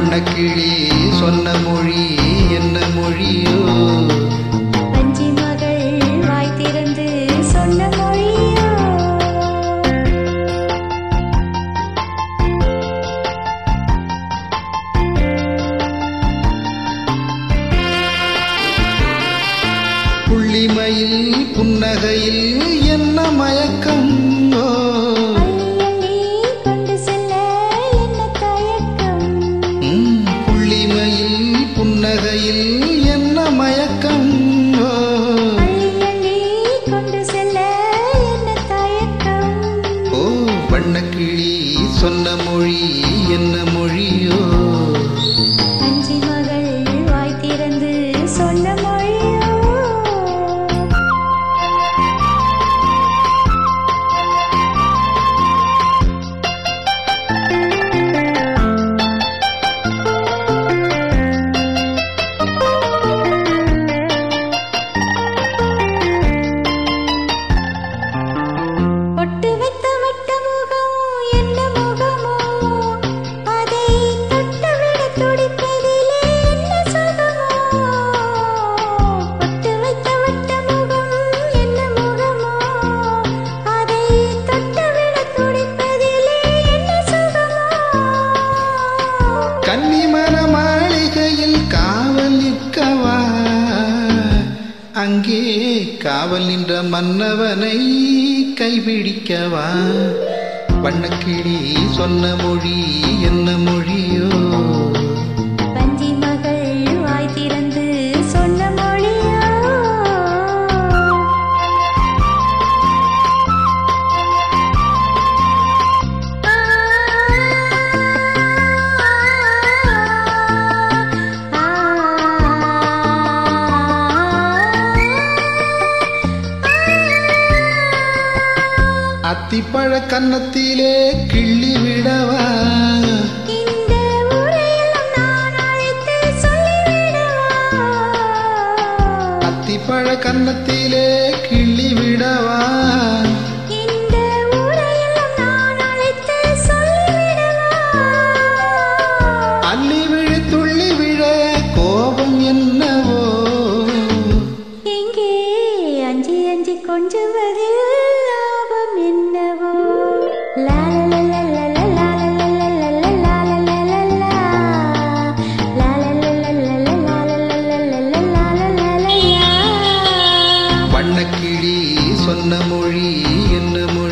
வண்ணக்கிளி சொன்ன மொழி என்ன மொழியோ வஞ்சி மகள் வாய் திறந்து சொன்ன மொழியோ புள்ளிமையில் புன்னகையில் என்ன மயக்கம் ஓ, அள்ளி கொண்டு செல்ல என்ன தயக்கம் ம், புள்ளிமையில் புன்னகையில் என்ன மயக்கம் ஓ, அள்ளி கொண்டு செல்ல என்ன தயக்கம் ஓ வண்ணக்கிளி சொன்ன மொழி என்ன மொழியோ அஞ்சி மகள் வாய் திறந்து சொன்ன மொழியோ பொட்டு வைத்த வட்ட முகம் என்ன முகமோ அதை தொட்டுவிட துடிப்பதிலே என்ன சுகமோ பொட்டு வைத்த வட்ட முகம் என்ன முகமோ அதை தொட்டுவிட துடிப்பதிலே என்ன சுகமோ கன்னிமர மாளிகையில் காவல் நிற்கவா அங்கே காவல் நின்ற மன்னவனை கைபிடிக்கவா வண்ணக்கிளி சொன்ன மொழி என்ன மொழியோ வஞ்சி மகள் வாய் திறந்து சொன்ன மொழியோ அத்திப்பழ கன்னத்திலே கிள்ளி விடவா இந்த ஊரையெல்லாம் நான் அழைத்து சொல்லிவிடவா அத்திப்பழ கன்னத்திலே கிள்ளி விடவா இந்த ஊரையெல்லாம் நான் அழைத்து சொல்லிவிடவா அள்ளி விழு துள்ளி விழ கோபம் என்னவோ எங்கே அஞ்சி அஞ்சி கொஞ்சுவதில் லாபம் என்னவோ வண்ணக்கிளி சொன்ன மொழி என்ன மொழி